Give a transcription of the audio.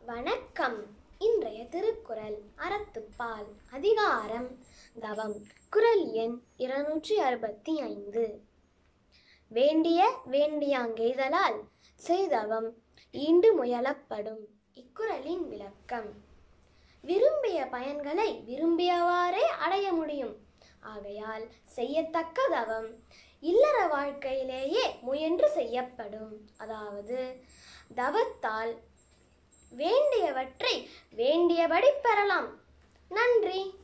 வணக்கம் இன்றைய திருக்குறள் அறத்துப்பால் அதிகாரம் தவம் குறள் எண் இருநூற்றி அறுபத்தி ஐந்து வேண்டிய வேண்டியாங்கெய்தலால் செய்தவம் ஈண்டு முயலப்படும் இக்குறளின் விளக்கம் விரும்பிய பயன்களை விரும்பியவாறே அடைய முடியும் ஆகையால் செய்யத்தக்க தவம் இல்லற வாழ்க்கையிலேயே முயன்று செய்யப்படும் அதாவது தவத்தால் வேண்டியவற்றை வேண்டியபடி பெறலாம் நன்றி